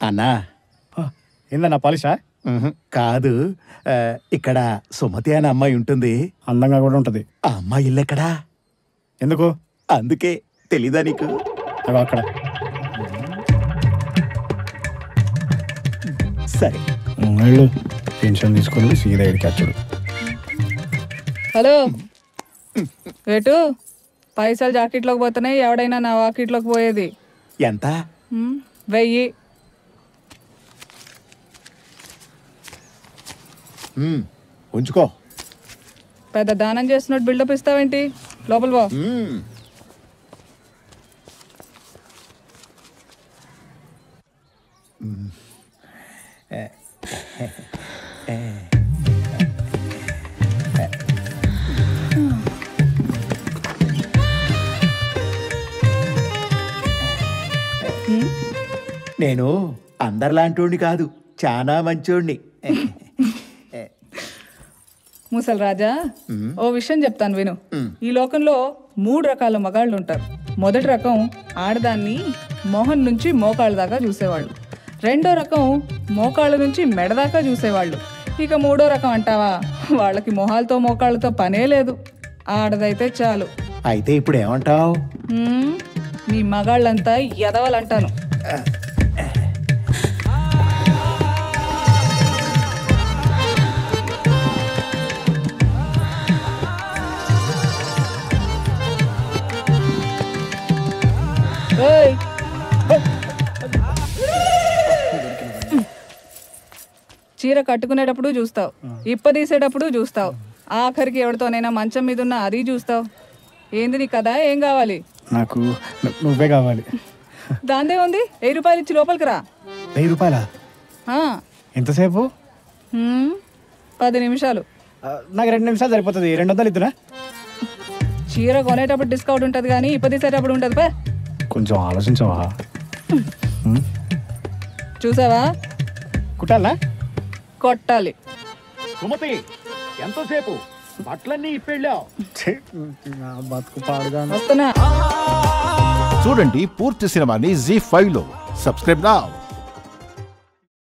అన్నా ఏందన్నా పాలిషా ఉహు, కాదు ఆ, ఇక్కడ సుమతి అనే అమ్మాయి ఉంటుంది అందంగా కూడా ఉంటుంది ఆ అమ్మాయి ఇల్లు ఎక్కడా ఎందుకు అందుకే తెలీదా నీకు అగో అక్కడ సరే వెళ్ళు పెన్షన్ తీసుకొని సీదా ఇడికి వచ్చుడు హలో ఎటు పైసలు జాకెట్లోకి పోతున్నాయి ఎవడైనా నా వాకిట్లోకి పోయేది ఎంత హ్మ్, వెయ్యి ఉమ్, ఉంచుకో పెద్ద దానం చేస్తున్నట్టు బిల్డప్ ఇస్తావేంటి లోపల పో ఉమ్. నేను అందరిలాంటోడిని కాదు చాలా మంచోడిని ముసలి రాజా ఓ విషయం చెప్తాను విను ఈ లోకంలో మూడు రకాల మగాళ్ళు ఉంటారు మొదటి రకం ఆడదాన్ని మొహం నుంచి మోకాళ్ళ దాకా చూసేవాళ్ళు రెండో రకం మోకాళ్ళ నుంచి మెడ దాకా చూసేవాళ్ళు ఇక మూడో రకం అంటావా వాళ్ళకి మొహాలతో మోకాళ్ళతో పనే లేదు ఆడదైతే చాలు అయితే ఇప్పుడు ఏమంటావు హ్మ్, మీ మగాళ్ళంతా ఎదవలంటాను ఏయ్, చీర కట్టుకునేటప్పుడు చూస్తావు ఇప్ప తీసేటప్పుడు చూస్తావు ఆఖరికి ఎవరితోనైనా మంచం మీద ఉన్న అది చూస్తావు ఏంది నీ కదా ఏం కావాలి నాకు ను- నువ్వే కావాలి దాందే ఉంది వెయ్యి రూపాయలు ఇచ్చి లోపలికి రా వెయ్యి రూపాయల ఆ, ఎంతసేపు హ్మ్, పది నిమిషాలు ఆ, నాకు రెండు నిమిషాలు సరిపోతుంది రెండు వందలు ఇద్దురా చీర కొనేటప్పుడు డిస్కౌంట్ ఉంటుంది కానీ ఇప్ప తీసేటప్పుడు ఉంటుంది పే కొంచెం ఆలోచించవా చూసావా కుట్టాలా కొట్టాలి సుమతి ఎంతసేపు బట్టలన్నీ ఇప్పెళ్ళావు బతుకు పాడుగా వస్తున్నా చూడండి పూర్తి సినిమాని జీ ఫైవ్ లో సబ్స్క్రైబ్ నా